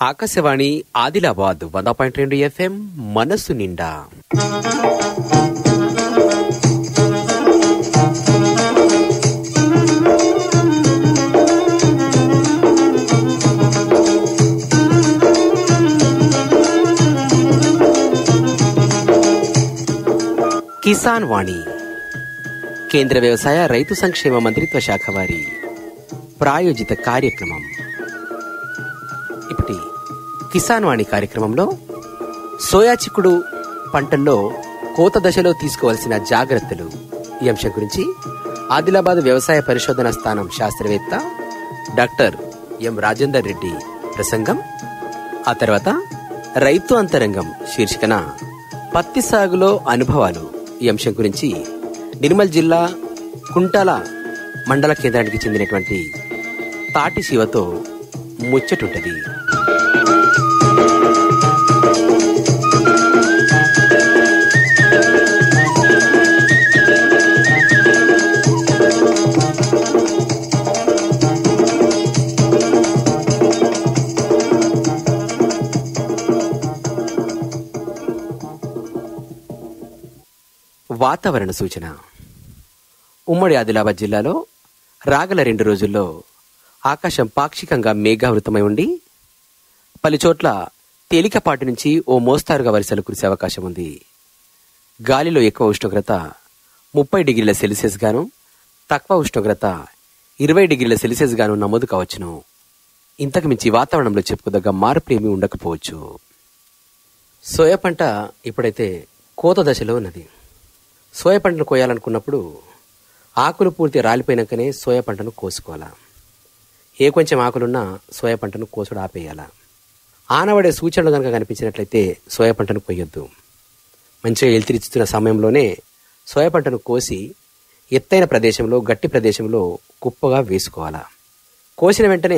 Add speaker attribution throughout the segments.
Speaker 1: ఆకాశవాణి ఆదిలాబాద్ వంద పాయింట్ రెండు ఎఫ్ఎం మనస్సు నిండా కిసాన్ వాణి కేంద్ర వ్యవసాయ రైతు సంక్షేమ మంత్రిత్వ శాఖ వారి ప్రాయోజిత కార్యక్రమం ఇప్పటి కిసాన్ వాణి కార్యక్రమంలో సోయా చిక్కుడు పంటల్లో కోత దశలో తీసుకోవాల్సిన జాగ్రత్తలు ఈ అంశం గురించి ఆదిలాబాద్ వ్యవసాయ పరిశోధన స్థానం శాస్త్రవేత్త డాక్టర్ ఎం రాజేందర్ రెడ్డి ప్రసంగం ఆ తర్వాత రైతు అంతరంగం శీర్షికన పత్తి సాగులో అనుభవాలు ఈ అంశం గురించి నిర్మల్ జిల్లా కుంటాల మండల కేంద్రానికి చెందినటువంటి తాటి శివతో ముచ్చటుంటది వాతావరణ సూచన ఉమ్మడి ఆదిలాబాద్ జిల్లాలో రాగల రెండు రోజుల్లో ఆకాశం పాక్షికంగా మేఘావృతమై ఉండి పలు చోట్ల తేలికపాటి నుంచి ఓ మోస్తారుగా వర్షాలు కురిసే అవకాశం ఉంది గాలిలో ఎక్కువ ఉష్ణోగ్రత ముప్పై డిగ్రీల సెల్సియస్ గాను తక్కువ ఉష్ణోగ్రత ఇరవై డిగ్రీల సెల్సియస్ గాను నమోదు కావచ్చును ఇంతకు మించి వాతావరణంలో చెప్పుకోదగ్గ మార్పు ఏమీ ఉండకపోవచ్చు సోయా పంట ఇప్పుడైతే కోత దశలో ఉన్నది సోయా పంటను కోయాలనుకున్నప్పుడు ఆకులు పూర్తి రాలిపోయినాకనే సోయా పంటను కోసుకోవాలా ఏ కొంచెం ఆకులున్నా సోయా పంటను కోసుడు ఆపేయాలా ఆనబడే సూచనలు కనుక కనిపించినట్లయితే సోయా పంటను కొయ్యొద్దు మంచిగా ఎల్తిరిస్తున్న సమయంలోనే సోయా పంటను కోసి ఎత్తైన ప్రదేశంలో గట్టి ప్రదేశంలో కుప్పగా వేసుకోవాలా కోసిన వెంటనే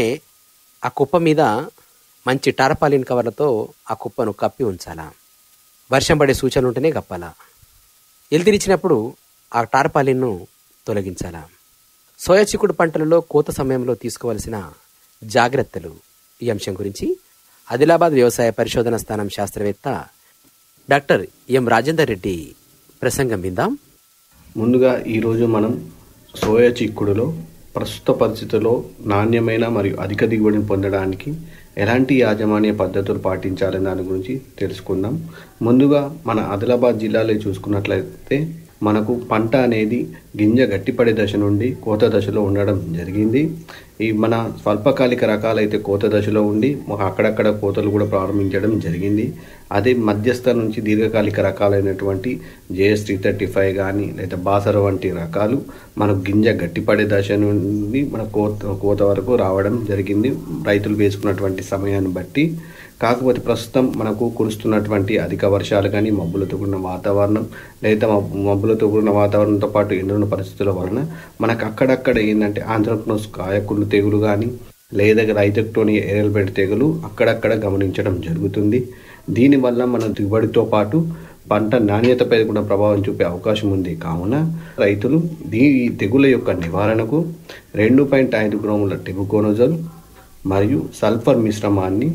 Speaker 1: ఆ కుప్ప మీద మంచి టార్పాలిన్ కవర్లతో ఆ కుప్పను కప్పి ఉంచాలా వర్షం పడే సూచనలు ఉంటేనే కప్పాలా ఎల్తిరిచినప్పుడు ఆ టార్పాలిన్ను తొలగించాలా సోయా చిక్కుడు పంటలలో కోత సమయంలో తీసుకోవాల్సిన జాగ్రత్తలు ఈ అంశం గురించి ఆదిలాబాద్ వ్యవసాయ పరిశోధన స్థానం శాస్త్రవేత్త డాక్టర్ ఎం రాజేందర్ రెడ్డి ప్రసంగం విందాం
Speaker 2: ముందుగా ఈరోజు మనం సోయా చిక్కుడులో ప్రస్తుత పరిస్థితుల్లో నాణ్యమైన మరియు అధిక దిగుబడిని పొందడానికి ఎలాంటి యాజమాన్య పద్ధతులు పాటించాలనే దాని గురించి తెలుసుకుందాం ముందుగా మన ఆదిలాబాద్ జిల్లాలో చూసుకున్నట్లయితే మనకు పంట అనేది గింజ గట్టిపడే దశ నుండి కోత దశలో ఉండడం జరిగింది ఈ మన స్వల్పకాలిక రకాలైతే కోత దశలో ఉండి మాకు అక్కడక్కడ కోతలు కూడా ప్రారంభించడం జరిగింది అదే మధ్యస్థ నుంచి దీర్ఘకాలిక రకాలైనటువంటి జేఎస్ త్రీ థర్టీ ఫైవ్ కానీ లేదా బాసర వంటి రకాలు మనకు గింజ గట్టిపడే దశ నుండి మన కోత కోత వరకు రావడం జరిగింది రైతులు వేసుకున్నటువంటి సమయాన్ని బట్టి కాకపోతే ప్రస్తుతం మనకు కురుస్తున్నటువంటి అధిక వర్షాలు కానీ మబ్బులతో కూడిన వాతావరణం లేదా మబ్బు- మబ్బులతో కూడిన వాతావరణంతో పాటు ఎండున్న పరిస్థితుల వలన మనకు అక్కడక్కడ ఏంటంటే ఆంధ్రప్రదేశ్ కాయకుళ్ళు తెగులు కానీ లేదా రైతుక్టోని ఎరల్బెడ్ తెగులు అక్కడక్కడ గమనించడం జరుగుతుంది దీనివల్ల మన దిగుబడితో పాటు పంట నాణ్యతపై కూడా ప్రభావం చూపే అవకాశం ఉంది కావున రైతులు దీ ఈ తెగుల యొక్క నివారణకు రెండు పాయింట్ ఐదు గ్రాముల టెబుకోనోజల్ మరియు సల్ఫర్ మిశ్రమాన్ని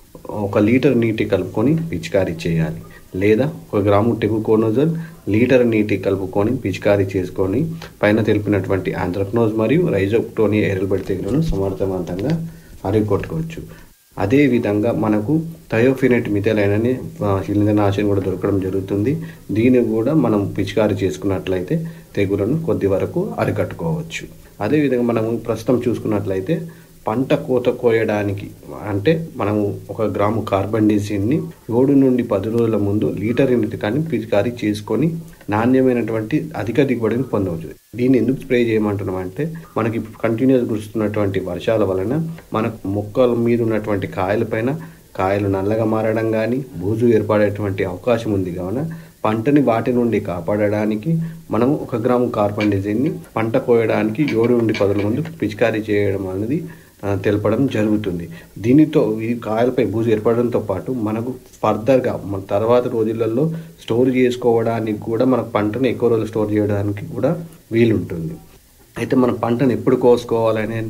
Speaker 2: ఒక లీటర్ నీటి కలుపుకొని పిచికారీ చేయాలి లేదా ఒక గ్రాము టెబుకోనోజల్ లీటర్ నీటి కలుపుకొని పిచికారీ చేసుకొని పైన తెలిపినటువంటి ఆంథ్రక్నోజ్ మరియు రైజోక్టోని ఎరల్బడి తెగులను సమర్థవంతంగా అరికొట్టుకోవచ్చు అదే విధంగా మనకు థయోఫినెట్ మిథైలైన్ అనే ఆ, శిలీంద్రనాశనం కూడా దొరకడం జరుగుతుంది దీన్ని కూడా మనం పిచికారీ చేసుకున్నట్లయితే తెగులను కొద్ది వరకు అరికట్టుకోవచ్చు అదేవిధంగా మనము ప్రస్తుతం చూసుకున్నట్లయితే పంట కోత కోయడానికి అంటే మనము ఒక గ్రాము కార్బన్ డిజిన్ని ఏడు నుండి పది రోజుల ముందు లీటర్ ఎనిమిది కానీ పిచికారీ చేసుకొని నాణ్యమైనటువంటి అధిక దిగుబడిని పొందవచ్చు దీన్ని ఎందుకు స్ప్రే చేయమంటున్నాం అంటే మనకి కంటిన్యూస్ కురుస్తున్నటువంటి వర్షాల వలన మనకు మొక్కల మీద ఉన్నటువంటి కాయలపైన కాయలు నల్లగా మారడం కానీ బూజు ఏర్పడేటువంటి అవకాశం ఉంది కావున పంటని వాటి నుండి కాపాడడానికి మనం ఒక గ్రాము కార్బన్ డిజైన్ని పంట కోయడానికి ఏడు నుండి పదుల ముందు పిచికారీ చేయడం అనేది ఆ, తెలపడం జరుగుతుంది దీనితో ఈ కాయలపై బూజు ఏర్పడడంతో పాటు మనకు ఫర్దర్గా మన తర్వాత రోజులలో స్టోర్ చేసుకోవడానికి కూడా మన పంటను ఎక్కువ రోజులు స్టోర్ చేయడానికి కూడా వీలుంటుంది అయితే మనం పంటను ఎప్పుడు కోసుకోవాలని అంటే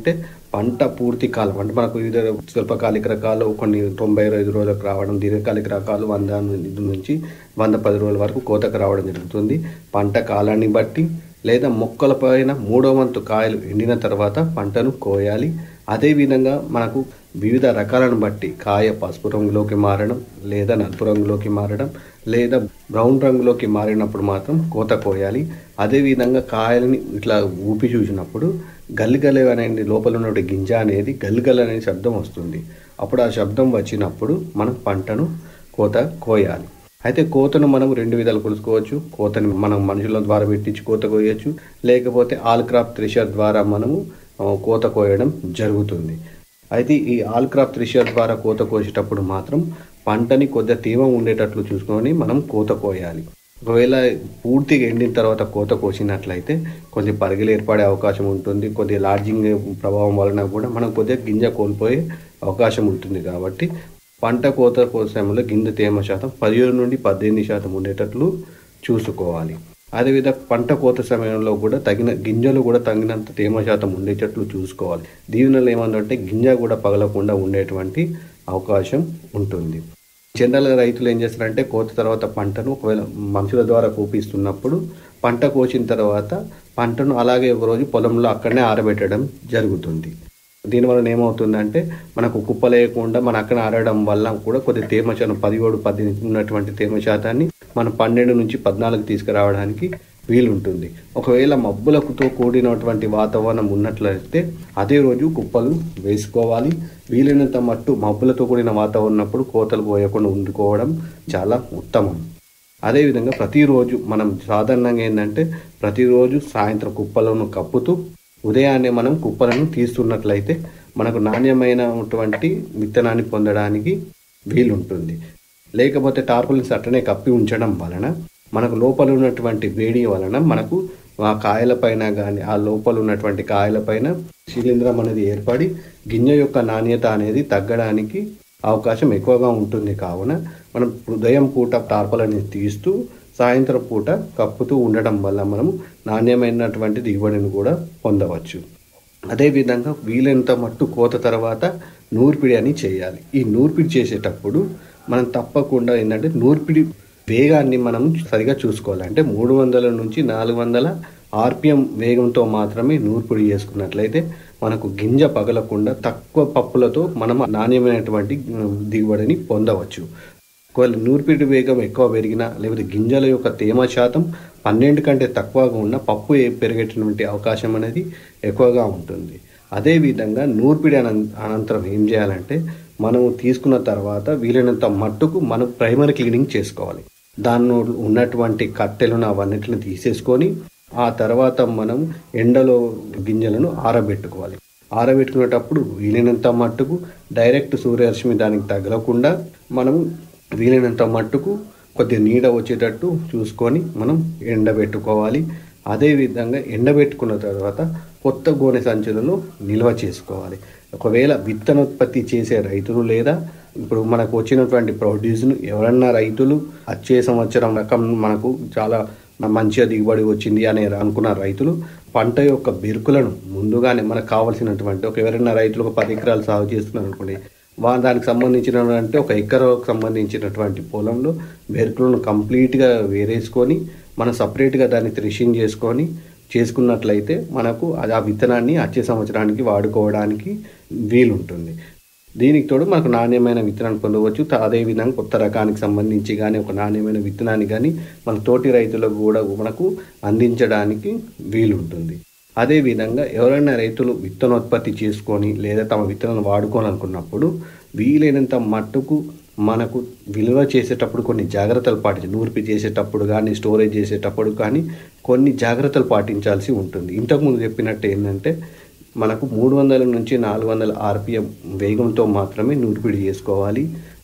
Speaker 2: పంట పూర్తి కాలం అంటే మనకు వివిధ స్వల్పకాలిక రకాలు కొన్ని తొంభై ఐదు రోజులకు రావడం దీర్ఘకాలిక రకాలు వంద నుంచి వంద పది రోజుల వరకు కోతకు రావడం జరుగుతుంది పంట కాలాన్ని బట్టి లేదా మొక్కల పైన మూడో వంతు కాయలు ఎండిన తర్వాత పంటను కోయాలి అదేవిధంగా మనకు వివిధ రకాలను బట్టి కాయ పసుపు రంగులోకి మారడం లేదా నలుపు రంగులోకి మారడం లేదా బ్రౌన్ రంగులోకి మారినప్పుడు మాత్రం కోత కోయాలి అదేవిధంగా కాయలని ఇట్లా ఊపి చూసినప్పుడు గల్లిగల అనేది లోపల ఉన్న గింజ అనేది గల్లిగల అనే శబ్దం వస్తుంది అప్పుడు ఆ శబ్దం వచ్చినప్పుడు మనం పంటను కోత కోయాలి అయితే కోతను మనం రెండు విధాలు కొలుసుకోవచ్చు కోతని మనం మనుషుల ద్వారా పెట్టించి కోత కోయచ్చు లేకపోతే ఆల్ క్రాప్ థ్రెషర్ ద్వారా మనము ఆ, కోత కోయడం జరుగుతుంది అయితే ఈ ఆల్ క్రాప్ థ్రెషర్ ద్వారా కోత కోసేటప్పుడు మాత్రం పంటని కొద్దిగా తేమ ఉండేటట్లు చూసుకొని మనం కోత కోయాలి ఒకవేళ పూర్తిగా ఎండిన తర్వాత కోత కోసినట్లయితే కొద్ది పరిగెలు ఏర్పడే అవకాశం ఉంటుంది కొద్దిగా లార్జింగ్ ప్రభావం వలన కూడా మనం కొద్దిగా గింజ కోల్పోయే అవకాశం ఉంటుంది కాబట్టి పంట కోత కోసంలో గింజ తేమ శాతం పదిహేడు నుండి పద్దెనిమిది శాతం ఉండేటట్లు చూసుకోవాలి అదేవిధంగా పంట కోత సమయంలో కూడా తగిన గింజలు కూడా తగినంత తేమ శాతం ఉండేటట్లు చూసుకోవాలి దీనివల్ల ఏమందంటే గింజ కూడా పగలకుండా ఉండేటువంటి అవకాశం ఉంటుంది జనరల్గా రైతులు ఏం చేస్తారంటే కోత తర్వాత పంటను ఒకవేళ మనుషుల ద్వారా కూపిస్తున్నప్పుడు పంట కోసిన తర్వాత పంటను అలాగే ఒకరోజు పొలంలో అక్కడనే ఆరబెట్టడం జరుగుతుంది దీనివల్ల ఏమవుతుందంటే మనకు కుప్పలేయకుండా మన అక్కడ ఆరడం వల్ల కూడా కొద్ది తేమ శాతం పదిహేడు పద్దెనిమిది ఉన్నటువంటి తేమ శాతాన్ని మనం పన్నెండు నుంచి పద్నాలుగు తీసుకురావడానికి వీలుంటుంది ఒకవేళ మబ్బులకుతో కూడినటువంటి వాతావరణం ఉన్నట్లయితే అదే రోజు కుప్పలు వేసుకోవాలి వీలైనంత మట్టు మబ్బులతో కూడిన వాతావరణం ఉన్నప్పుడు కోతలు పోయకుండా ఉండుకోవడం చాలా ఉత్తమం అదేవిధంగా ప్రతిరోజు మనం సాధారణంగా ఏంటంటే ప్రతిరోజు సాయంత్రం కుప్పలను కప్పుతూ ఉదయాన్నే మనం కుప్పలను తీస్తున్నట్లయితే మనకు నాణ్యమైనటువంటి విత్తనాన్ని పొందడానికి వీలుంటుంది లేకపోతే టార్పుల్ని అట్టనే కప్పి ఉంచడం వలన మనకు లోపల ఉన్నటువంటి వేడి వలన మనకు ఆ కాయలపైన కానీ ఆ లోపల ఉన్నటువంటి కాయలపైన శిలీంధ్రం అనేది ఏర్పడి గింజ యొక్క నాణ్యత అనేది తగ్గడానికి అవకాశం ఎక్కువగా ఉంటుంది కావున మనం ఉదయం పూట టార్పలని తీస్తూ సాయంత్రం పూట కప్పుతూ ఉండడం వల్ల మనం నాణ్యమైనటువంటి దిగుబడిని కూడా పొందవచ్చు అదేవిధంగా వీలైనంత మట్టు కోత తర్వాత నూర్పిడి అని చేయాలి ఈ నూర్పిడి చేసేటప్పుడు మనం తప్పకుండా ఏంటంటే నూర్పిడి వేగాన్ని మనం సరిగా చూసుకోవాలి అంటే మూడు వందల నుంచి నాలుగు వందల ఆర్పిఎం వేగంతో మాత్రమే నూర్పిడి చేసుకున్నట్లయితే మనకు గింజ పగలకుండా తక్కువ పప్పులతో మనం నాణ్యమైనటువంటి దిగుబడిని పొందవచ్చు ఒకవేళ నూర్పిడి వేగం ఎక్కువ పెరిగినా లేకపోతే గింజల యొక్క తేమ శాతం పన్నెండు కంటే తక్కువగా ఉన్న పప్పు ఏ- పెరిగేటటువంటి అవకాశం అనేది ఎక్కువగా ఉంటుంది అదేవిధంగా నూర్పిడి అన అనంతరం ఏం చేయాలంటే మనము తీసుకున్న తర్వాత వీలైనంత మట్టుకు మనం ప్రైమరీ క్లీనింగ్ చేసుకోవాలి దానిలో ఉన్నటువంటి కట్టెలను అవన్నిటిని తీసేసుకొని ఆ తర్వాత మనం ఎండలో గింజలను ఆరబెట్టుకోవాలి ఆరబెట్టుకునేటప్పుడు వీలైనంత మట్టుకు డైరెక్ట్ సూర్యరశ్మి దానికి తగలకుండా మనం వీలైనంత మట్టుకు కొద్దిగా నీడ వచ్చేటట్టు చూసుకొని మనం ఎండబెట్టుకోవాలి అదేవిధంగా ఎండబెట్టుకున్న తర్వాత కొత్త గోనె సంచులలో నిల్వ చేసుకోవాలి ఒకవేళ విత్తనోత్పత్తి చేసే రైతులు లేదా ఇప్పుడు మనకు వచ్చినటువంటి ప్రొడ్యూస్ను ఎవరన్నా రైతులు వచ్చే సంవత్సరం రకం మనకు చాలా మంచిగా దిగుబడి వచ్చింది అని అనుకున్న రైతులు పంట యొక్క బెరుకులను ముందుగానే మనకు కావాల్సినటువంటి ఒక ఎవరైనా రైతులు ఒక పది ఎకరాలు సాగు చేస్తున్నారు అనుకోండి వా దానికి సంబంధించిన అంటే ఒక ఎకరాకు సంబంధించినటువంటి పొలంలో బెరుకులను కంప్లీట్గా వేరేసుకొని మనం సపరేట్గా దాన్ని థ్రెషింగ్ చేసుకొని చేసుకున్నట్లయితే మనకు అది ఆ విత్తనాన్ని వచ్చే సంవత్సరానికి వాడుకోవడానికి వీలుంటుంది దీనికి తోడు మనకు నాణ్యమైన విత్తనాన్ని పొందవచ్చు త- అదేవిధంగా కొత్త రకానికి సంబంధించి కానీ ఒక నాణ్యమైన విత్తనాన్ని కానీ మన తోటి రైతులకు కూడా మనకు అందించడానికి వీలుంటుంది అదేవిధంగా ఎవరైనా రైతులు విత్తనోత్పత్తి చేసుకొని లేదా తమ విత్తనాలను వాడుకోవాలనుకున్నప్పుడు వీలైనంత మట్టుకు మనకు విలువ చేసేటప్పుడు కొన్ని జాగ్రత్తలు పాటించాలి నూర్పి చేసేటప్పుడు కానీ స్టోరేజ్ చేసేటప్పుడు కానీ కొన్ని జాగ్రత్తలు పాటించాల్సి ఉంటుంది ఇంతకుముందు చెప్పినట్టు ఏంటంటే మనకు మూడు వందల నుంచి నాలుగు వందల ఆర్పిఎం వేగంతో మాత్రమే నూర్పిడి చేసుకోవాలి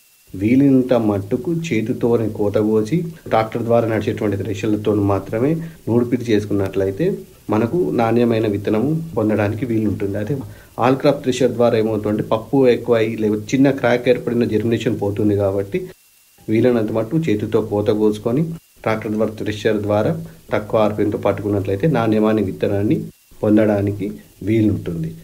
Speaker 2: వీలినంత మట్టుకు చేతితోనే కోత కోసి ట్రాక్టర్ ద్వారా నడిచేటువంటి థ్రెషర్లతో మాత్రమే నూర్పిడి చేసుకున్నట్లయితే మనకు నాణ్యమైన విత్తనము పొందడానికి వీలుంటుంది అదే ఆల్ క్రాప్ థ్రెషర్ ద్వారా ఏమవుతుందంటే పప్పు ఎక్కువ అయ్యి లేకపోతే చిన్న క్రాక్ ఏర్పడిన జర్మినేషన్ పోతుంది కాబట్టి వీలైనంత మట్టు చేతితో కోత కోసుకొని ట్రాక్టర్ ద్వారా థ్రెషర్ ద్వారా తక్కువ ఆర్పిఎంతో పట్టుకున్నట్లయితే నాణ్యమైన విత్తనాన్ని పొందడానికి వీలుంటుంది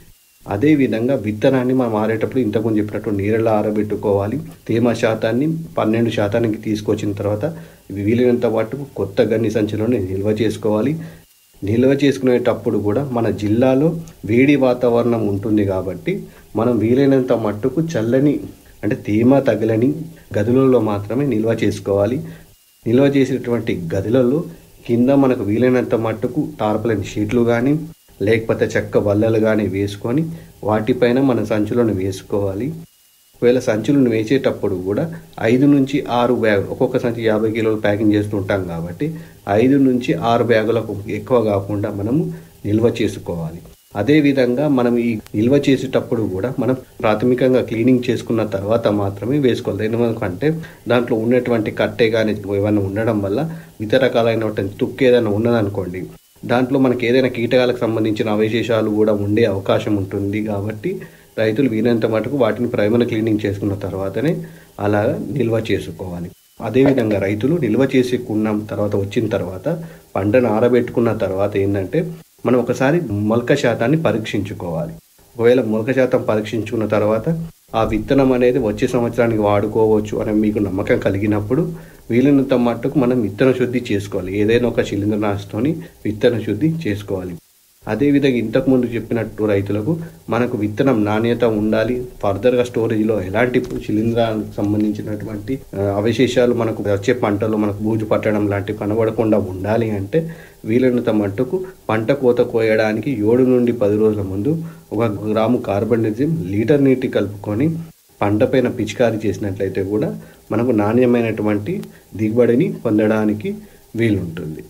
Speaker 2: అదేవిధంగా విత్తనాన్ని మనం ఆరేటప్పుడు ఇంతకుముందు చెప్పినట్టు నీళ్ళలో ఆరబెట్టుకోవాలి తేమ శాతాన్ని పన్నెండు శాతానికి తీసుకొచ్చిన తర్వాత ఇవి వీలైనంత మట్టుకు కొత్త గన్ని సంచిలోనే నిల్వ చేసుకోవాలి నిల్వ చేసుకునేటప్పుడు కూడా మన జిల్లాలో వేడి వాతావరణం ఉంటుంది కాబట్టి మనం వీలైనంత మట్టుకు చల్లని అంటే తేమ తగలని గదులలో మాత్రమే నిల్వ చేసుకోవాలి నిల్వ చేసేటువంటి గదులలో కింద మనకు వీలైనంత మట్టుకు టార్పలైన షీట్లు కానీ లేకపోతే చెక్క బల్లలు కానీ వేసుకొని వాటిపైన మన సంచులను వేసుకోవాలి ఒకవేళ సంచులను వేసేటప్పుడు కూడా ఐదు నుంచి ఆరు బ్యాగ్ ఒక్కొక్క సంచి యాభై కిలోలు ప్యాకింగ్ చేస్తుంటాం కాబట్టి ఐదు నుంచి ఆరు బ్యాగులకు ఎక్కువ కాకుండా మనము నిల్వ చేసుకోవాలి అదేవిధంగా మనం ఈ నిల్వ చేసేటప్పుడు కూడా మనం ప్రాథమికంగా క్లీనింగ్ చేసుకున్న తర్వాత మాత్రమే వేసుకోవాలి ఎందుకంటే దాంట్లో ఉన్నటువంటి కట్టె కానీ ఏమైనా ఉండడం వల్ల ఇతర రకాలైనటువంటి తుక్కు ఏదైనా ఉన్నదనుకోండి దాంట్లో మనకి ఏదైనా కీటకాలకు సంబంధించిన అవశేషాలు కూడా ఉండే అవకాశం ఉంటుంది కాబట్టి రైతులు వీలైనంత మటుకు వాటిని ప్రైమరీ క్లీనింగ్ చేసుకున్న తర్వాతనే అలా నిల్వ చేసుకోవాలి అదేవిధంగా రైతులు నిల్వ చేసుకున్న తర్వాత వచ్చిన తర్వాత పంటను ఆరబెట్టుకున్న తర్వాత ఏంటంటే మనం ఒకసారి మొలక శాతాన్ని పరీక్షించుకోవాలి ఒకవేళ మొలక శాతం పరీక్షించుకున్న తర్వాత ఆ విత్తనం అనేది వచ్చే సంవత్సరానికి వాడుకోవచ్చు అని మీకు నమ్మకం కలిగినప్పుడు వీలైనంత మట్టుకు మనం విత్తన శుద్ధి చేసుకోవాలి ఏదైనా ఒక శిలీంద్రనాశతోని విత్తన శుద్ధి చేసుకోవాలి అదేవిధంగా ఇంతకుముందు చెప్పినట్టు రైతులకు మనకు విత్తనం నాణ్యత ఉండాలి ఫర్దర్గా స్టోరేజ్లో ఎలాంటి శిలీంధ్రాలకు సంబంధించినటువంటి ఆ, అవశేషాలు మనకు వచ్చే పంటలో మనకు బూజు పట్టడం లాంటివి కనబడకుండా ఉండాలి అంటే వీలైనంత మట్టుకు పంట కోత కోయడానికి ఏడు నుండి పది రోజుల ముందు ఒక గ్రాము కార్బనిజం లీటర్ నీటి కలుపుకొని పంట పైన పిచికారీ చేసినట్లయితే కూడా మనకు నాణ్యమైనటువంటి దిగుబడిని పొందడానికి వీలుంటుంది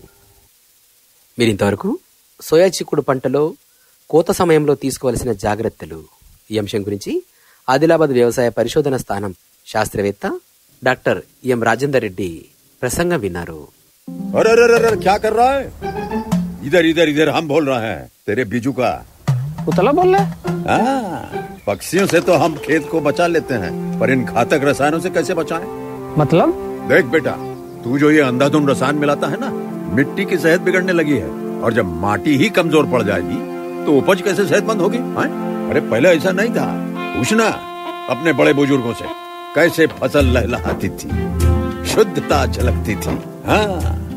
Speaker 1: మీరు ఇంతవరకు సోయా చిక్కుడు పంటలో కోత సమయంలో తీసుకోవలసిన జాగ్రత్తలు ఈ అంశం గురించి ఆదిలాబాద్ వ్యవసాయ పరిశోధన స్థానం శాస్త్రవేత్త డాక్టర్ ఎం రాజేందర్ రెడ్డి ప్రసంగం విన్నారు
Speaker 3: अरे अरे अरे अरे, क्या कर रहा है इधर इधर इधर हम बोल रहे हैं तेरे बीजू का
Speaker 4: उतला बोल रहा है
Speaker 3: हाँ, पक्षियों से तो हम खेत को बचा लेते हैं पर इन घातक रसायनों से कैसे बचाएं?
Speaker 4: मतलब
Speaker 3: देख बेटा तू जो ये अंधाधुंध रसायन मिलाता है ना मिट्टी की सेहत बिगड़ने लगी है और जब माटी ही कमजोर पड़ जाएगी तो उपज कैसे सेहतमंद होगी हाँ? अरे पहले ऐसा नहीं था पूछना अपने बड़े बुजुर्गों से कैसे फसल लहलहाती थी शुद्धता झलकती थी हाँ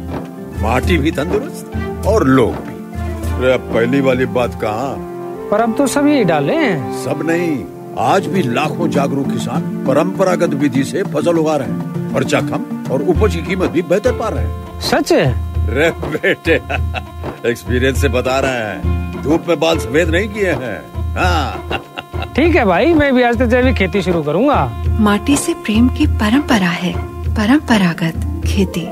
Speaker 3: माटी भी तंदुरुस्त और लोग भी अरे अब पहली वाली बात कहाँ
Speaker 4: पर अब तो सब यही डाले हैं
Speaker 3: सब नहीं आज भी लाखों जागरूक किसान परंपरागत विधि से फसल उगा रहे हैं खर्चा कम और उपज की कीमत भी बेहतर पा रहे हैं
Speaker 4: सच है
Speaker 3: रे बेटे एक्सपीरियंस से बता रहे हैं धूप में बाल सफेद नहीं किए हैं हाँ
Speaker 4: ठीक है भाई मैं भी आज से जैविक खेती शुरू करूंगा
Speaker 5: माटी से प्रेम की परंपरा है परंपरागत खेती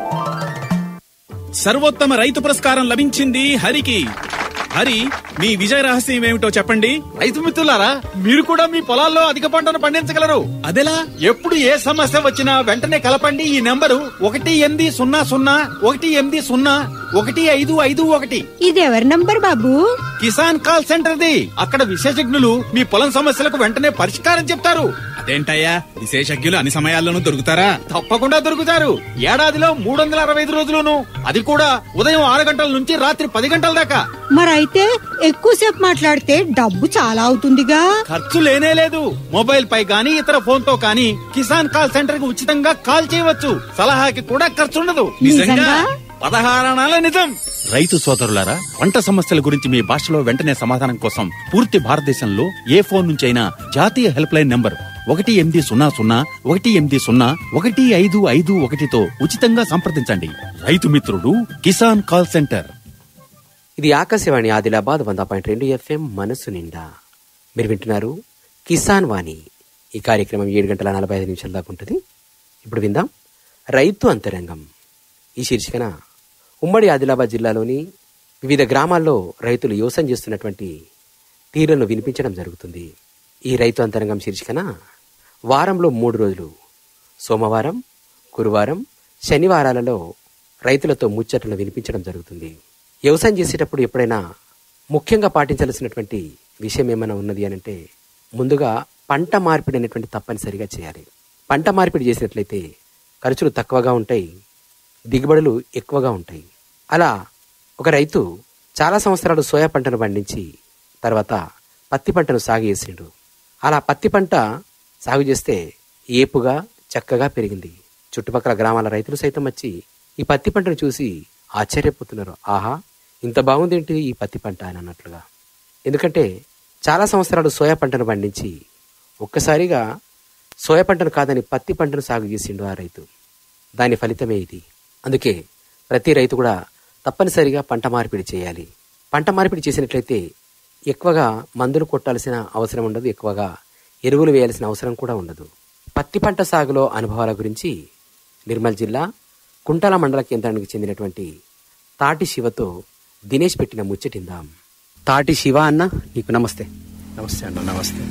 Speaker 6: సర్వోత్తమ రైతు పురస్కారం లభించింది హరికి హరి మీ విజయ రహస్యం ఏమిటో చెప్పండి
Speaker 7: రైతు మిత్రులారా మీరు కూడా మీ పొలాల్లో అధిక పంటను పండించగలరు
Speaker 6: అదెలా
Speaker 7: ఎప్పుడు ఏ సమస్య వచ్చినా వెంటనే కలపండి ఈ నెంబరు ఒకటి ఎనిమిది సున్నా సున్నా ఒకటి ఎనిమిది సున్నా ఒకటి ఐదు ఐదు ఒకటి
Speaker 8: ఇది ఎవరి నంబర్ బాబు
Speaker 7: కిసాన్ కాల్ సెంటర్ ది అక్కడ విశేషజ్ఞులు మీ పొలం సమస్యలకు వెంటనే పరిష్కారం చెప్తారు
Speaker 6: అదేంటయ్యా విశేషజ్ఞులు అన్ని సమయాల్లోనూ దొరుకుతారా
Speaker 7: తప్పకుండా దొరుకుతారు ఏడాదిలో మూడు వందల అరవై ఐదు రోజులును అది కూడా ఉదయం ఆరు గంటల నుంచి రాత్రి పది గంటల దాకా
Speaker 8: మరైతే ఎక్కువసేపు మాట్లాడితే డబ్బు చాలా అవుతుందిగా
Speaker 7: ఖర్చు లేనే లేదు మొబైల్ పై గానీ ఇతర ఫోన్ తో కానీ కిసాన్ కాల్ సెంటర్ కి ఉచితంగా కాల్ చేయవచ్చు సలహాకి కూడా ఖర్చు ఉండదు
Speaker 8: నిజంగా?
Speaker 7: పదహారణాల నిజం
Speaker 6: రైతు సోదరులారా పంట సమస్యల గురించి మీ భాషలో వెంటనే సమాధానం కోసం పూర్తి భారతదేశంలో ఏ ఫోన్ నుంచైనా జాతీయ హెల్ప్ లైన్ నంబర్ ఒకటి ఎనిమిది సున్నా సున్నా ఒకటి ఎనిమిది సున్నా ఒకటి ఐదు ఐదు ఒకటితో ఉచితంగా సంప్రదించండి రైతు మిత్రుడు కిసాన్ కాల్ సెంటర్
Speaker 1: ఇది ఆకాశవాణి ఆదిలాబాద్ వంద పాయింట్ రెండు ఎఫ్ఎం మనసు నిండా మీరు వింటున్నారు కిసాన్ వాణి ఈ కార్యక్రమం ఏడు గంటల నలభై ఐదు నిమిషాల దాకా ఉంటుంది ఇప్పుడు విందాం రైతు అంతరంగం ఈ శీర్షికన ఉమ్మడి ఆదిలాబాద్ జిల్లాలోని వివిధ గ్రామాల్లో రైతులు వ్యవసాయం చేస్తున్నటువంటి తీరులను వినిపించడం జరుగుతుంది ఈ రైతు అంతరంగం శీర్షికన వారంలో మూడు రోజులు సోమవారం గురువారం శనివారాలలో రైతులతో ముచ్చటలు వినిపించడం జరుగుతుంది వ్యవసాయం చేసేటప్పుడు ఎప్పుడైనా ముఖ్యంగా పాటించాల్సినటువంటి విషయం ఏమైనా ఉన్నది అని అంటే ముందుగా పంట మార్పిడి అనేటువంటి తప్పనిసరిగా చేయాలి పంట మార్పిడి చేసినట్లయితే ఖర్చులు తక్కువగా ఉంటాయి దిగుబడులు ఎక్కువగా ఉంటాయి అలా ఒక రైతు చాలా సంవత్సరాలు సోయా పంటను పండించి తర్వాత పత్తి పంటను సాగు చేసిండు అలా పత్తి పంట సాగు చేస్తే ఏపుగా చక్కగా పెరిగింది చుట్టుపక్కల గ్రామాల రైతులు సైతం వచ్చి ఈ పత్తి పంటను చూసి ఆశ్చర్యపోతున్నారు ఆహా ఇంత బాగుందేంటి ఈ పత్తి పంట అని అన్నట్లుగా ఎందుకంటే చాలా సంవత్సరాలు సోయా పంటను పండించి ఒక్కసారిగా సోయా పంటను కాదని పత్తి పంటను సాగు చేసిండు ఆ రైతు దాని ఫలితమే ఇది అందుకే ప్రతి రైతు కూడా తప్పనిసరిగా పంట మార్పిడి చేయాలి పంట మార్పిడి చేసినట్లయితే ఎక్కువగా మందులు కొట్టాల్సిన అవసరం ఉండదు ఎక్కువగా ఎరువులు వేయాల్సిన అవసరం కూడా ఉండదు పత్తి పంట సాగులో అనుభవాల గురించి నిర్మల్ జిల్లా కుంటాల మండల కేంద్రానికి చెందినటువంటి తాటి శివతో దినేష్ పెట్టిన ముచ్చటిందాం తాటి శివ అన్న నీకు నమస్తే
Speaker 9: నమస్తే అన్న నమస్తే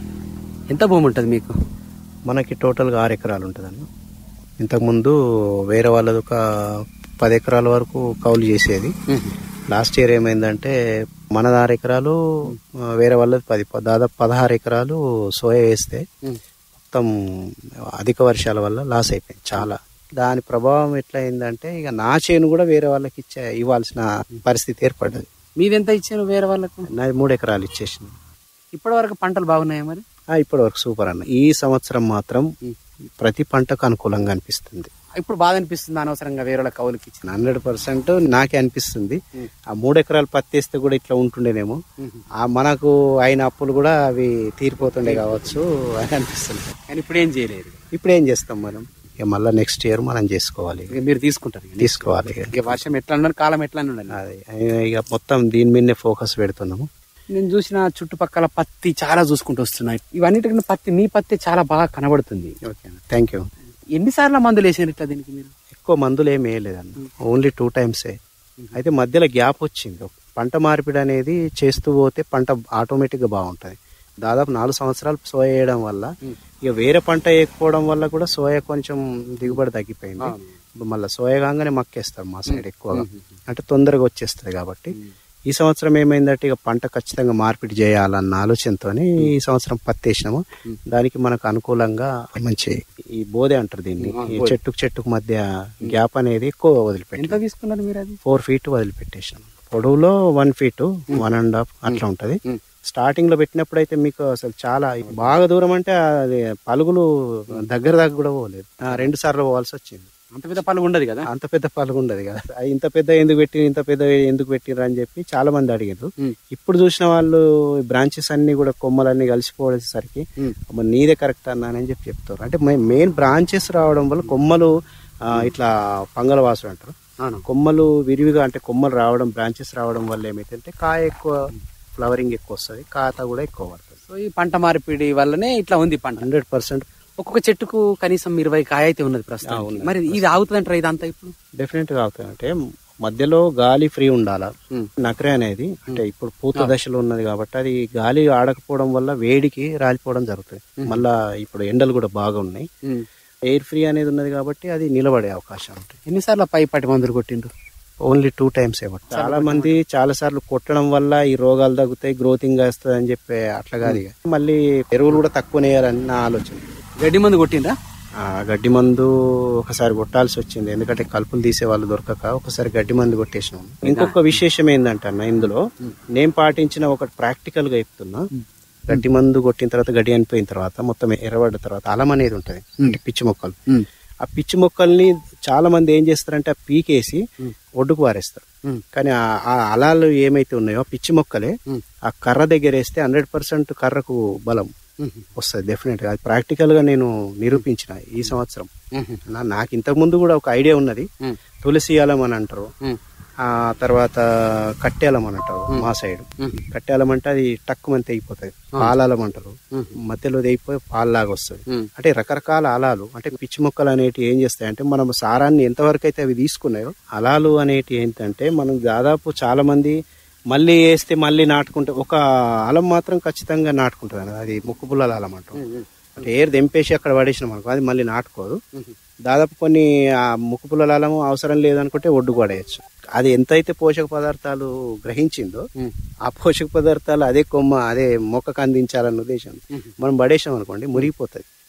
Speaker 1: ఎంత భూమి ఉంటుంది మీకు
Speaker 9: మనకి టోటల్గా ఆరు ఎకరాలు ఉంటుందన్న ఇంతకుముందు వేరే వాళ్ళది ఒక పది ఎకరాల వరకు కౌలు చేసేది లాస్ట్ ఇయర్ ఏమైందంటే మనది ఆరు ఎకరాలు ఆ, వేరే వాళ్ళది పది ప- దాదాపు పదహారు ఎకరాలు సోయా వేస్తే మొత్తం అధిక వర్షాల వల్ల లాస్ అయిపోయింది చాలా దాని ప్రభావం ఎట్లా అయిందంటే ఇక నా చేను కూడా వేరే వాళ్ళకి ఇచ్చే ఇవ్వాల్సిన పరిస్థితి ఏర్పడ్డది
Speaker 1: మీదెంత ఇచ్చాను వేరే వాళ్ళకు
Speaker 9: నాది మూడు ఎకరాలు ఇచ్చేసిన
Speaker 1: ఇప్పటి వరకు పంటలు బాగున్నాయా మరి
Speaker 9: ఇప్పటి వరకు సూపర్ అన్న ఈ సంవత్సరం మాత్రం ప్రతి పంటకు అనుకూలంగా అనిపిస్తుంది
Speaker 1: ఇప్పుడు బాధ అనిపిస్తుంది అనవసరంగా వేరే వాళ్ళ కౌలుకి ఇచ్చిన
Speaker 9: హండ్రెడ్ పర్సెంట్ నాకే అనిపిస్తుంది ఆ మూడు ఎకరాలు పత్తి వేస్తే కూడా ఇట్లా ఉంటుండేనేమో ఆ మనకు అయిన అప్పులు కూడా అవి తీరిపోతుండే కావచ్చు అని అనిపిస్తుంది
Speaker 1: కానీ ఇప్పుడు ఏం చేయలేదు
Speaker 9: ఇప్పుడు ఏం చేస్తాం మనం ఇక మళ్ళీ నెక్స్ట్ ఇయర్ మనం చేసుకోవాలి
Speaker 1: ఇక మీరు తీసుకుంటారు ఇక.
Speaker 9: తీసుకోవాలి ఇక.
Speaker 1: ఇక వర్షం ఎట్లా ఉండాలి కాలం ఎట్లా ఉండాలి
Speaker 9: అది ఇక మొత్తం దీని మీదనే ఫోకస్ పెడుతున్నాము
Speaker 1: నేను చూసిన చుట్టుపక్కల పత్తి చాలా చూసుకుంటూ వస్తున్నాయి ఇవన్నిటికన్నా పత్తి మీ పత్తి చాలా బాగా కనబడుతుంది
Speaker 9: ఓకే థ్యాంక్ యూ
Speaker 1: ఎన్నిసార్లు మందులు వేసారు ఇట్లా దీనికి మీరు
Speaker 9: ఎక్కువ మందులు ఏమి వేయలేదన్న ఓన్లీ టూ టైమ్సే అయితే మధ్యలో గ్యాప్ వచ్చింది పంట మార్పిడి అనేది చేస్తూ పోతే పంట ఆటోమేటిక్గా బాగుంటుంది దాదాపు నాలుగు సంవత్సరాలు సోయా వేయడం వల్ల ఇక వేరే పంట వేయకపోవడం వల్ల కూడా సోయా కొంచెం దిగుబడి తగ్గిపోయింది ఇప్పుడు మళ్ళీ సోయా కాగానే మక్కేస్తాం మా సైడ్ ఎక్కువగా అంటే తొందరగా వచ్చేస్తుంది కాబట్టి ఈ సంవత్సరం ఏమైందంటే ఇక పంట ఖచ్చితంగా మార్పిడి చేయాలన్న ఆలోచనతోనే ఈ సంవత్సరం పత్తి వేసినాము దానికి మనకు అనుకూలంగా మంచి ఈ బోధే అంటారు దీన్ని ఈ చెట్టుకు చెట్టుకు మధ్య గ్యాప్ అనేది ఎక్కువ
Speaker 1: ఎంత
Speaker 9: వదిలిపెట్టి
Speaker 1: తీసుకున్నారు మీరు అది
Speaker 9: ఫోర్ ఫీట్ వదిలిపెట్టేసినాం పొడవులో one feet one and half అట్లా ఉంటది స్టార్టింగ్ లో పెట్టినప్పుడు అయితే మీకు అసలు చాలా బాగా దూరం అంటే అది పలుగులు దగ్గర దాకా కూడా పోలేదు ఆ, రెండు సార్లు పోవాల్సి వచ్చింది
Speaker 1: అంత పెద్ద పనులు ఉండదు కదా
Speaker 9: అంత పెద్ద పలుగు ఉండదు కదా అది ఇంత పెద్ద ఎందుకు పెట్టి ఇంత పెద్ద ఎందుకు పెట్టిర్రు అని చెప్పి చాలా మంది అడిగారు ఇప్పుడు చూసిన వాళ్ళు బ్రాంచెస్ అన్ని కూడా కొమ్మలన్నీ కలిసిపోయేసరికి అమ్మ నీదే కరెక్ట్ అన్నానని చెప్పి చెప్తారు అంటే మెయిన్ బ్రాంచెస్ రావడం వల్ల కొమ్మలు ఆ, ఇట్లా పంగల వాసుడు అంటారు కొమ్మలు విరివిగా అంటే కొమ్మలు రావడం బ్రాంచెస్ రావడం వల్ల ఏమైతే కాయ ఎక్కువ ఫ్లవరింగ్ ఎక్కువ వస్తుంది కాత కూడా ఎక్కువ పడుతుంది
Speaker 1: సో ఈ పంట మార్పిడి వల్లనే ఇట్లా ఉంది పంట
Speaker 9: హండ్రెడ్ పర్సెంట్
Speaker 1: ఒక్కొక్క చెట్టుకు కనీసం ఇరవై కాయ అయితే ఉన్నది ప్రస్తుతం మరి ఇది ఆగుతుందంటారా ఇదంతా ఇప్పుడు
Speaker 9: డెఫినెట్ గా అవుతుంది అంటే మధ్యలో గాలి ఫ్రీ ఉండాలా నకరే అనేది అంటే ఇప్పుడు పూత దశలో ఉన్నది కాబట్టి అది గాలి ఆడకపోవడం వల్ల వేడికి రాలిపోవడం జరుగుతుంది మళ్ళా ఇప్పుడు ఎండలు కూడా బాగా ఉన్నాయి ఎయిర్ ఫ్రీ అనేది ఉన్నది కాబట్టి అది నిలబడే అవకాశం ఉంటుంది
Speaker 1: ఎన్నిసార్లు పై పట్టి మందులు కొట్టిండ్రు
Speaker 9: ఓన్లీ టూ టైమ్స్ ఏమంట చాలా మంది చాలా సార్లు కొట్టడం వల్ల ఈ రోగాలు తగ్గుతాయి గ్రోతింగ్ వస్తుంది అని చెప్పి అట్లా కాదు ఇక మళ్ళీ ఎరువులు కూడా తక్కువ వేయాలని నా ఆలోచన
Speaker 1: గడ్డి మందు కొట్టిండ్రా
Speaker 9: ఆ గడ్డి మందు ఒకసారి కొట్టాల్సి వచ్చింది ఎందుకంటే కలుపులు తీసే వాళ్ళు దొరకక ఒకసారి గడ్డి మందు కొట్టేసినాం ఇంకొక విశేషం ఏంటంటే అన్న ఇందులో నేను పాటించిన ఒకటి ప్రాక్టికల్ గా చెప్తున్నా గడ్డి మందు కొట్టిన తర్వాత గడ్డి అనిపోయిన తర్వాత మొత్తం ఎర్రబడ్డ తర్వాత అలం అనేది ఉంటది అంటే పిచ్చి మొక్కలు ఆ పిచ్చి మొక్కల్ని చాలా మంది ఏం చేస్తారంటే ఆ పీకేసి ఒడ్డుకు పారేస్తారు కానీ ఆ- ఆ అలాలు ఏమైతే ఉన్నాయో ఆ పిచ్చి మొక్కలే ఆ కర్ర దగ్గర వేస్తే హండ్రెడ్ పర్సెంట్ కర్రకు బలం వస్తుంది డెఫినెట్ గా అది ప్రాక్టికల్ గా నేను నిరూపించిన ఈ సంవత్సరం నా- నాకు ఇంతకు ముందు కూడా ఒక ఐడియా ఉన్నది తులసి అలం అని అంటారు ఆ తర్వాత కట్టేలం అని అంటారు మా సైడ్ కట్టేలం అంటే అది టక్కు మంది తెగిపోతుంది పాలాలం అంటారు మధ్యలో తెగిపోయి పాలలాగా వస్తుంది అంటే రకరకాల అలాలు అంటే పిచ్చి మొక్కలు అనేటివి ఏం చేస్తాయి అంటే మనం సారాన్ని ఎంతవరకు అయితే అవి తీసుకున్నాయో అలాలు అనేటివి ఏంటంటే మనం దాదాపు చాలా మంది మళ్ళీ వేస్తే మళ్ళీ నాటుకుంటే ఒక అలం మాత్రం ఖచ్చితంగా నాటుకుంటుంది అన్నది అది ముక్కు పుల్లల అలం అంటాం అంటే ఏర్ దెంపేసి అక్కడ పడేసినాం అనుకో అది మళ్ళీ నాటుకోదు దాదాపు కొన్ని ఆ ముక్కు పుల్లల అలము అవసరం లేదనుకుంటే ఒడ్డు పడేయచ్చు అది ఎంతైతే పోషక పదార్థాలు గ్రహించిందో ఆ పోషక పదార్థాలు అదే కొమ్మ అదే మొక్కకు అందించాలన్న ఉద్దేశం మనం పడేసాం అనుకోండి మురిగిపోతుంది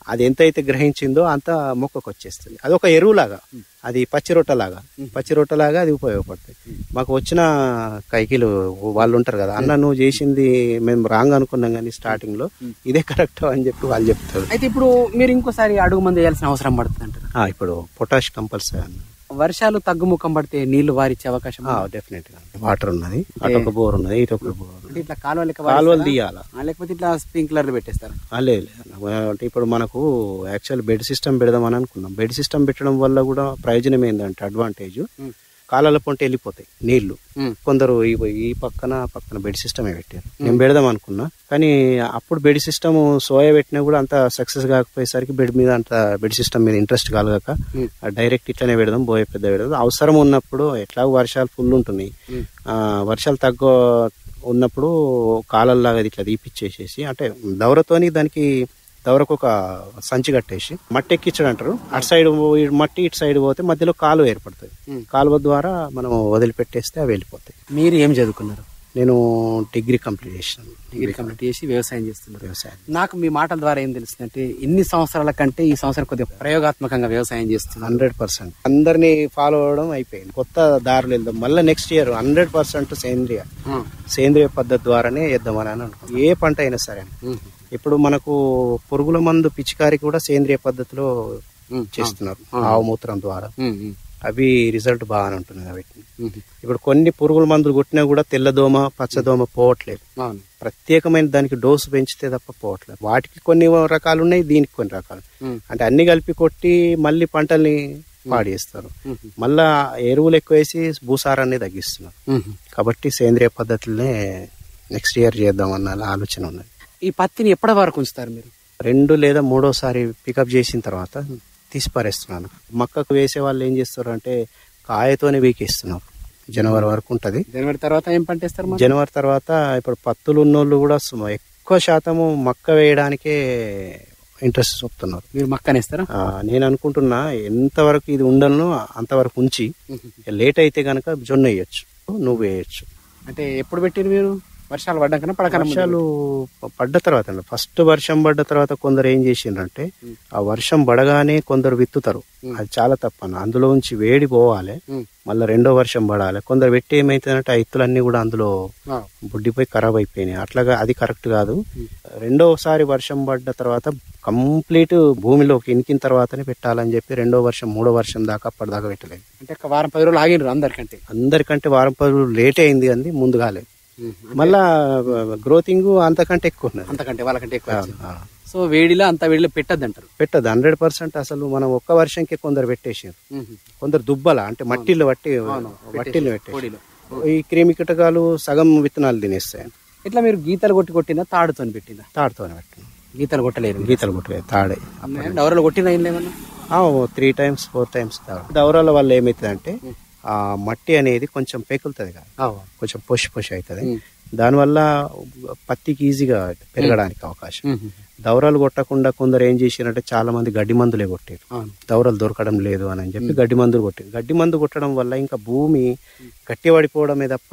Speaker 9: అది ఎంత అయితే గ్రహించిందో అంత మొక్కకు వచ్చేస్తుంది అది ఒక ఎరువులాగా అది పచ్చి రొట్టలాగా పచ్చి రొట్టలాగా అది ఉపయోగపడుతుంది మాకు వచ్చిన కైకిలు వాళ్ళు ఉంటారు కదా అన్న నువ్వు చేసింది మేము రాంగ్ అనుకున్నాం కానీ స్టార్టింగ్ లో ఇదే కరెక్ట్ అని చెప్పి వాళ్ళు చెప్తారు
Speaker 1: అయితే ఇప్పుడు మీరు ఇంకోసారి అడుగు మంది వేయాల్సిన అవసరం పడుతుంది అంటారు
Speaker 9: ఆ, ఇప్పుడు పొటాష్ కంపల్సరీ అన్న
Speaker 1: వర్షాలు తగ్గుముఖం పడితే నీళ్లు వారిచ్చే అవకాశం ఉందా?
Speaker 9: డెఫినెట్ గా వాటర్ ఉన్నది అటు ఒక బోర్ ఉన్నది ఇటు ఒక బోర్ ఉన్నది
Speaker 1: అంటే ఇట్లా కాలువ లెక్క
Speaker 9: కాలువలు
Speaker 1: వారిస్తారా?
Speaker 9: తీయాలా
Speaker 1: ఆ, లేకపోతే ఇట్లా స్ప్రింక్లర్లు పెట్టేస్తారు
Speaker 9: ఆ, లేదు లేదు. అంటే ఇప్పుడు మనకు యాక్చువల్ బెడ్ సిస్టమ్ పెడదామని అనుకున్నాం బెడ్ సిస్టమ్ పెట్టడం వల్ల కూడా ప్రయోజనం ఏంటంటే అడ్వాంటేజ్ కాలాల పొంటి వెళ్ళిపోతాయి నీళ్లు కొందరు ఈ ఈ పక్కన ఆ పక్కన బెడ్ సిస్టమే పెట్టారు నేను పెడదాం అనుకున్నా కానీ అప్పుడు బెడ్ సిస్టమ్ సోయా పెట్టినా కూడా అంత సక్సెస్ కాకపోయేసరికి బెడ్ మీద అంత బెడ్ సిస్టమ్ మీద ఇంట్రెస్ట్ కలగక డైరెక్ట్ ఇట్లనే పెడదాం బోయ పెద్ద పెడదాం అవసరం ఉన్నప్పుడు ఎట్లా వర్షాలు ఫుల్ ఉంటున్నాయి ఆ, వర్షాలు తగ్గ ఉన్నప్పుడు కాలల్లాగా ఇట్లా తీపిచ్చేసేసి అంటే దౌరతోని దానికి దౌరకు ఒక సంచి కట్టేసి మట్టి ఎక్కించడం అంటారు అటు సైడ్ పో- మట్టి ఇటు సైడ్ పోతే మధ్యలో కాలువ ఏర్పడుతుంది కాలువ ద్వారా మనం వదిలిపెట్టేస్తే అవి వెళ్ళిపోతాయి
Speaker 1: మీరు ఏం చదువుకున్నారు
Speaker 9: నేను డిగ్రీ కంప్లీట్ చేసినాను
Speaker 1: డిగ్రీ కంప్లీట్ చేసి వ్యవసాయం చేస్తున్నారు
Speaker 9: వ్యవసాయం
Speaker 1: నాకు మీ మాటల ద్వారా ఏం తెలుస్తుంది అంటే ఇన్ని సంవత్సరాల కంటే ఈ సంవత్సరం కొద్దిగా ప్రయోగాత్మకంగా వ్యవసాయం చేస్తున్నారు
Speaker 9: హండ్రెడ్ పర్సెంట్ అందరినీ ఫాలో అవ్వడం అయిపోయింది కొత్త దారులు వెళ్దాం మళ్ళీ నెక్స్ట్ ఇయర్ హండ్రెడ్ పర్సెంట్ సేంద్రియ సేంద్రియ పద్ధతి ద్వారానే వేద్దామని అని అనుకున్నాం ఏ పంట అయినా సరే ఇప్పుడు మనకు పురుగుల మందు పిచికారి కూడా సేంద్రియ పద్ధతిలో చేస్తున్నారు ఆవు మూత్రం ద్వారా అవి రిజల్ట్ బాగానే ఉంటుంది కాబట్టి ఇప్పుడు కొన్ని పురుగుల మందులు కొట్టినా కూడా తెల్లదోమ పచ్చదోమ పోవట్లేదు
Speaker 1: అవును
Speaker 9: ప్రత్యేకమైన దానికి డోసు పెంచితే తప్ప పోవట్లేదు వాటికి కొన్ని రకాలు ఉన్నాయి దీనికి కొన్ని రకాలు అంటే అన్ని కలిపి కొట్టి మళ్ళీ పంటల్ని పాడేస్తారు మళ్ళా ఎరువులు ఎక్కువ వేసి భూసారాన్ని తగ్గిస్తున్నారు కాబట్టి సేంద్రియ పద్ధతులనే నెక్స్ట్ ఇయర్ చేద్దాం అన్న ఆలోచన ఉన్నది
Speaker 1: ఈ పత్తిని ఎప్పటి వరకు ఉంచుతారు మీరు
Speaker 9: రెండు లేదా మూడోసారి పికప్ చేసిన తర్వాత తీసి పారేస్తున్నాను మక్కకు వేసే వాళ్ళు ఏం చేస్తారు అంటే కాయతోనే వీకేస్తున్నారు జనవరి వరకు ఉంటది
Speaker 1: జనవరి తర్వాత ఏం పంట వేస్తారు మరి?
Speaker 9: జనవరి తర్వాత ఇప్పుడు పత్తులు ఉన్నోళ్ళు కూడా సుమ- ఎక్కువ శాతము మక్క వేయడానికే ఇంట్రెస్ట్ చూపుతున్నారు
Speaker 1: మీరు మక్కనేస్తారా
Speaker 9: ఆ, నేను అనుకుంటున్నా ఎంతవరకు ఇది ఉండను అంతవరకు ఉంచి లేట్ అయితే గనక జొన్న వేయచ్చు నువ్వు వేయచ్చు
Speaker 1: అంటే ఎప్పుడు పెట్టారు మీరు వర్షాలు పడ్డాకన్నా పడకన్నా ముందు
Speaker 9: వర్షాలు ప- పడ్డ తర్వాత అండి ఫస్ట్ వర్షం పడ్డ తర్వాత కొందరు ఏం చేసిండ్రంటే ఆ వర్షం పడగానే కొందరు విత్తుతారు అది చాలా తప్పను అందులో నుంచి వేడి పోవాలి మళ్ళీ రెండో వర్షం పడాలి కొందరు పెట్టి ఏమైతుందంటే ఆ ఇత్తులన్నీ కూడా అందులో
Speaker 1: ఆ.
Speaker 9: బుడ్డిపోయి ఖరాబ్ అయిపోయినాయి అట్లాగా అది కరెక్ట్ కాదు రెండోసారి వర్షం పడ్డ తర్వాత కంప్లీట్ భూమిలోకి ఇనికిన తర్వాతనే పెట్టాలని చెప్పి రెండో వర్షం మూడో వర్షం దాకా అప్పటిదాకా పెట్టలేదు
Speaker 1: అంటే ఒక వారం పది రోజులు ఆగినారు అందరికంటే
Speaker 9: అందరికంటే వారం పది రోజులు లేట్ అయింది కానీ ముందుగాలే మళ్ళా గ్రోతింగ్ అంతకంటే ఎక్కువ ఉన్నది
Speaker 1: అంతకంటే వాళ్ళకంటే ఎక్కువ వచ్చింది.
Speaker 9: ఆ.
Speaker 1: సో వేడిలో అంత వేడిలో పెట్టద్దు అంటారు
Speaker 9: పెట్టదు హండ్రెడ్ పర్సెంట్ అసలు మనం ఒక్క వర్షంకే కొందరు పెట్టేసారు కొందరు దుబ్బల అంటే మట్టిలో పట్టి మట్టిలో పెట్టేసి
Speaker 1: పొడిలో
Speaker 9: ఈ క్రిమి కీటకాలు సగం విత్తనాలు తినేస్తాయి
Speaker 1: ఇట్లా మీరు గీతలు కొట్టి కొట్టిందా తాడుతో పెట్టిందా
Speaker 9: తాడుతోనే పెట్టిన
Speaker 1: గీతలు కొట్టలేరు
Speaker 9: గీతలు కొట్టలేదు తాడే
Speaker 1: డవరలు కొట్టినా ఏం లేవన్నా
Speaker 9: త్రీ టైమ్స్ ఫోర్ టైమ్స్ దౌరాల వల్ల ఏమవుతుందంటే ఆ మట్టి అనేది కొంచెం పెకులుతుంది కదా కొంచెం పొషి పొషి అవుతుంది దానివల్ల పత్తికి ఈజీగా పెరగడానికి అవకాశం దౌరాలు కొట్టకుండా కొందరు ఏం చేసిరంటే చాలా మంది గడ్డి మందులే కొట్టారు
Speaker 1: అవును.
Speaker 9: దౌరాలు దొరకడం లేదు అని చెప్పి గడ్డి మందులు కొట్టారు గడ్డి మందు కొట్టడం వల్ల ఇంకా భూమి గట్టి పడిపోవడమే తప్ప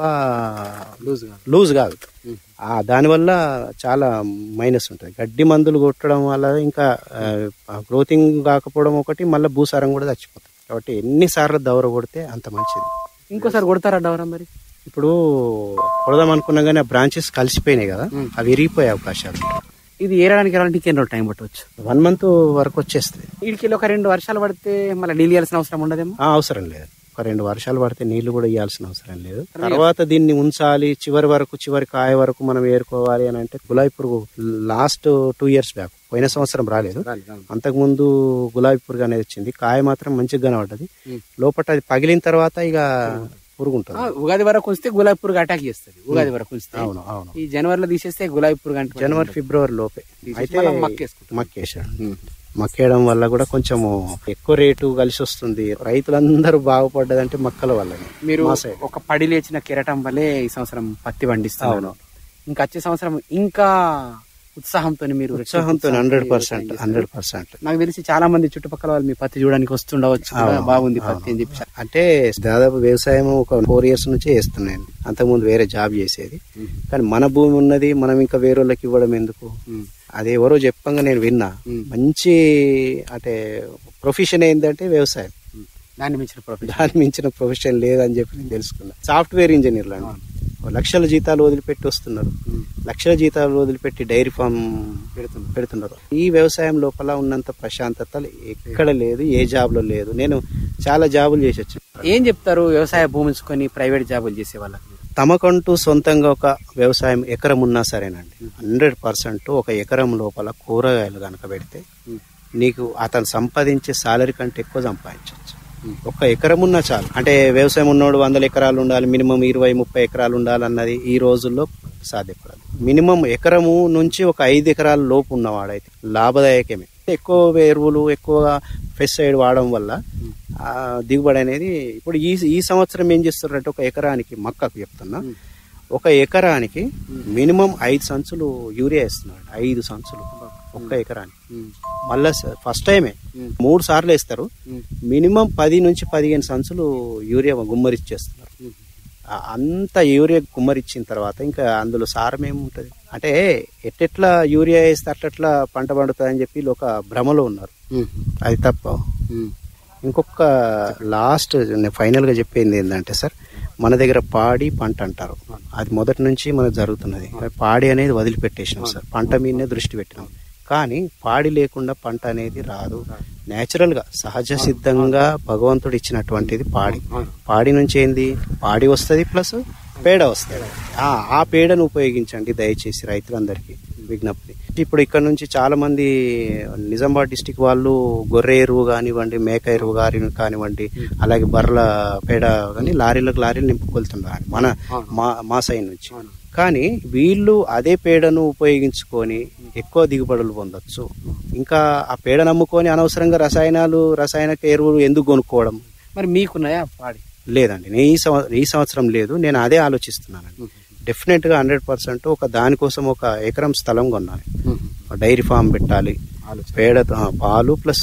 Speaker 1: లూజ్ కాదు
Speaker 9: లూజ్ కాదు ఆ దానివల్ల చాలా మైనస్ ఉంటుంది గడ్డి మందులు కొట్టడం వల్ల ఇంకా గ్రోతింగ్ కాకపోవడం ఒకటి మళ్ళీ భూసారం కూడా చచ్చిపోతుంది కాబట్టి ఎన్నిసార్లు దౌర కొడితే అంత మంచిది
Speaker 1: ఇంకోసారి కొడతారా డవరా మరి
Speaker 9: ఇప్పుడు కొడదాం అనుకున్నా కానీ ఆ బ్రాంచెస్ కలిసిపోయినాయి కదా అవి విరిగిపోయే అవకాశాలు ఉంటాయి.
Speaker 1: ఇది ఏరడానికి ఎలాంటి ఎన్ని రోజులు టైం పట్టవచ్చు
Speaker 9: వన్ మంత్ వరకు వచ్చేస్తుంది
Speaker 1: వీడికి ఒక రెండు వర్షాలు పడితే మళ్ళీ నీళ్ళు ఇవ్వాల్సిన అవసరం ఉండదేమో
Speaker 9: ఆ, అవసరం లేదు ఒక రెండు వర్షాలు పడితే నీళ్లు కూడా ఇవ్వాల్సిన అవసరం లేదు తర్వాత దీన్ని ఉంచాలి చివరి వరకు చివరి కాయ వరకు మనం ఏరుకోవాలి అని అంటే గులాబీ పురుగు లాస్ట్ టూ ఇయర్స్ బ్యాక్ పోయిన సంవత్సరం రాలేదు అంతకుముందు గులాబీ పురుగు అనేది వచ్చింది కాయ మాత్రం మంచిగా కనబడ్డది లోపల అది పగిలిన తర్వాత ఇక పురుగు ఉంటుంది
Speaker 1: ఆ, ఉగాది వరకు ఉంచితే గులాబీ పురుగు అటాక్ చేస్తుంది ఉగాది వరకు ఉంచితే
Speaker 9: అవును అవును
Speaker 1: ఈ జనవరిలో తీసేస్తే గులాబీ పురుగు అంటే
Speaker 9: జనవరి ఫిబ్రవరి లోపే అయితే
Speaker 1: మళ్ళా మక్కేసుకుంటాం.
Speaker 9: మక్కేసాడు మక్కేయడం వల్ల కూడా కొంచెము ఎక్కువ రేటు కలిసి వస్తుంది రైతులందరూ బాగుపడ్డదంటే మక్కల వల్లనే
Speaker 1: మీరు
Speaker 9: మా సైడ్.
Speaker 1: ఒక పడి లేచిన కెరటం వల్లే ఈ సంవత్సరం పత్తి పండిస్తారు
Speaker 9: అవును.
Speaker 1: ఇంకా వచ్చే సంవత్సరం ఇంకా ఉత్సాహంతో మీరు
Speaker 9: ఉత్సాహంతో హండ్రెడ్ పర్సెంట్ హండ్రెడ్ పర్సెంట్
Speaker 1: నాకు తెలిసి చాలా మంది చుట్టుపక్కల వాళ్ళు మీ పత్తి చూడడానికి వస్తుండవచ్చు కూడా
Speaker 9: అవును.
Speaker 1: బాగుంది పత్తి అని చెప్పి
Speaker 9: అంటే దాదాపు వ్యవసాయం ఒక ఫోర్ ఇయర్స్ నుంచే చేస్తున్నాను అంతకుముందు వేరే జాబ్ చేసేది కానీ మన భూమి ఉన్నది మనం ఇంకా వేరే వాళ్ళకి ఇవ్వడం ఎందుకు అది ఎవరో చెప్పంగా నేను విన్నా మంచి అంటే ప్రొఫెషన్ ఏంటంటే వ్యవసాయం
Speaker 1: దాన్ని మించిన ప్రొఫెషన్
Speaker 9: దాని మించిన ప్రొఫెషన్ లేదని చెప్పి నేను తెలుసుకున్నా సాఫ్ట్వేర్ ఇంజనీర్లు అండి లక్షల జీతాలు వదిలిపెట్టి వస్తున్నారు లక్షల జీతాలు వదిలిపెట్టి డైరీ ఫామ్ పెడుతున్నారు పెడుతున్నారు ఈ వ్యవసాయం లోపల ఉన్నంత ప్రశాంతత ఎక్కడ లేదు ఏ జాబ్ లో లేదు నేను చాలా జాబులు చేసి వచ్చాను
Speaker 1: ఏం చెప్తారు వ్యవసాయ భూమి ఉంచుకొని ప్రైవేట్ జాబులు చేసే వాళ్ళకి
Speaker 9: తమకంటూ సొంతంగా ఒక వ్యవసాయం ఎకరం ఉన్నా సరేనండి హండ్రెడ్ పర్సెంట్ ఒక ఎకరం లోపల కూరగాయలు కనుక పెడితే నీకు అతను సంపాదించే సాలరీ కంటే ఎక్కువ సంపాదించవచ్చు ఒక ఎకరం ఉన్నా చాలు అంటే వ్యవసాయం ఉన్నోడు వందల ఎకరాలు ఉండాలి మినిమం ఇరవై ముప్పై ఎకరాలు ఉండాలి అన్నది ఈ రోజుల్లో సాధ్యపడదు మినిమం ఎకరము నుంచి ఒక ఐదు ఎకరాల లోపు ఉన్నవాడైతే లాభదాయకమే ఎక్కువ ఎరువులు ఎక్కువ పెస్టిసైడ్ వాడడం వల్ల ఆ దిగుబడి అనేది ఇప్పుడు ఈ ఈ సంవత్సరం ఏం చేస్తున్నారంటే ఒక ఎకరానికి మక్కకు చెప్తున్నా ఒక ఎకరానికి మినిమం ఐదు సంచులు యూరియా ఇస్తున్నాడు ఐదు సంచులు ఒక్క ఎకరానికి మళ్ళా ఫస్ట్ టైమే మూడు సార్లు వేస్తారు మినిమం పది నుంచి పదిహేను సంచులు యూరియా గుమ్మరిచ్చేస్తున్నారు ఆ అంత యూరియా గుమ్మరిచ్చిన తర్వాత ఇంకా అందులో సారం ఏముంటది అంటే ఎట్టెట్లా యూరియా వేస్తే అట్లట్లా పంట పండుతుంది అని చెప్పి వీళ్ళు ఒక భ్రమలో ఉన్నారు అది తప్ప ఇంకొక లాస్ట్ నేను ఫైనల్ గా చెప్పేది ఏంటంటే సార్ మన దగ్గర పాడి పంట అంటారు అది మొదటి నుంచి మనకు జరుగుతున్నది పాడి అనేది వదిలిపెట్టేసినాం సార్ పంట మీదనే దృష్టి పెట్టినాం కానీ పాడి లేకుండా పంట అనేది రాదు నేచురల్ గా సహజ సిద్ధంగా భగవంతుడు ఇచ్చినటువంటిది పాడి పాడి నుంచి ఏంది పాడి వస్తుంది ప్లస్ పేడ వస్తుంది ఆ ఆ పేడను ఉపయోగించండి దయచేసి రైతులందరికీ విజ్ఞప్తి ఇప్పుడు ఇక్కడ నుంచి చాలా మంది నిజామాబాద్ డిస్టిక్ వాళ్ళు గొర్రె ఎరువు కానివ్వండి మేక ఎరువు గారి కానివ్వండి అలాగే బర్రెల పేడ కానీ లారీలకు లారీలు నింపుకొలుతున్నారు మన మా మా సైడ్ నుంచి కానీ వీళ్ళు అదే పేడను ఉపయోగించుకొని ఎక్కువ దిగుబడులు పొందొచ్చు ఇంకా ఆ పేడ నమ్ముకొని అనవసరంగా రసాయనాలు రసాయనిక ఎరువులు ఎందుకు కొనుక్కోవడం
Speaker 1: మరి మీకున్నాయా పాడి
Speaker 9: లేదండి నేను ఈ సంవ- ఈ సంవత్సరం లేదు నేను అదే ఆలోచిస్తున్నానండి డెఫినెట్ గా హండ్రెడ్ పర్సెంట్ ఒక దానికోసం ఒక ఎకరం స్థలం కొనాలి డైరీ ఫామ్ పెట్టాలి పేడ ఆ, పాలు ప్లస్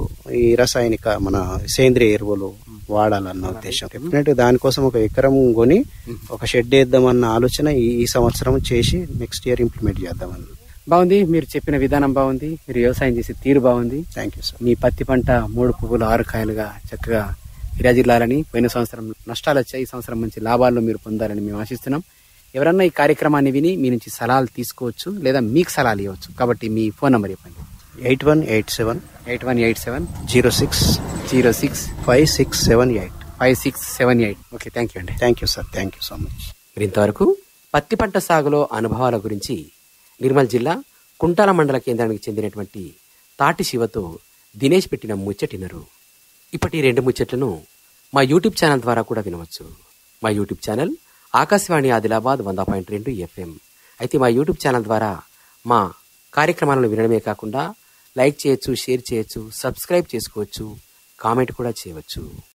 Speaker 9: ఈ రసాయనిక మన సేంద్రియ ఎరువులు వాడాలన్న ఉద్దేశం డెఫినెట్ గా దానికోసం ఒక ఎకరం కొని ఒక షెడ్ వేద్దామన్న ఆలోచన ఈ ఈ సంవత్సరం చేసి నెక్స్ట్ ఇయర్ ఇంప్లిమెంట్ చేద్దామని
Speaker 1: బాగుంది మీరు చెప్పిన విధానం బాగుంది మీరు వ్యవసాయం చేసే తీరు బాగుంది
Speaker 9: థ్యాంక్ యూ సార్
Speaker 1: మీ పత్తి పంట మూడు పువ్వులు ఆరు కాయలుగా చక్కగా విరాజిల్లాలని పోయిన సంవత్సరం నష్టాలు వచ్చాయి ఈ సంవత్సరం మంచి లాభాల్లో మీరు పొందాలని మేము ఆశిస్తున్నాం ఎవరన్నా ఈ కార్యక్రమాన్ని విని మీ నుంచి సలహాలు తీసుకోవచ్చు లేదా మీకు సలహాలు ఇవ్వచ్చు కాబట్టి మీ ఫోన్ నెంబర్ చెప్పండి
Speaker 9: eight one eight seven
Speaker 1: eight one eight seven
Speaker 9: zero six
Speaker 1: zero six
Speaker 9: five six seven eight
Speaker 1: five six seven eight okay thank you అండి
Speaker 9: thank you sir thank you so much
Speaker 1: మీరు ఇంతవరకు పత్తి పంట సాగులో అనుభవాల గురించి నిర్మల్ జిల్లా కుంటాల మండల కేంద్రానికి చెందినటువంటి తాటి శివతో దినేష్ పెట్టిన ముచ్చటినరు ఇప్పటి ఈ రెండు ముచ్చట్లను మా యూట్యూబ్ ఛానల్ ద్వారా కూడా వినవచ్చు మా యూట్యూబ్ ఛానల్ ఆకాశవాణి ఆదిలాబాద్ వంద పాయింట్ రెండు ఎఫ్ఎం అయితే మా యూట్యూబ్ ఛానల్ ద్వారా మా కార్యక్రమాలను వినడమే కాకుండా లైక్ చేయొచ్చు షేర్ చేయొచ్చు సబ్స్క్రైబ్ చేసుకోవచ్చు కామెంట్ కూడా చేయవచ్చు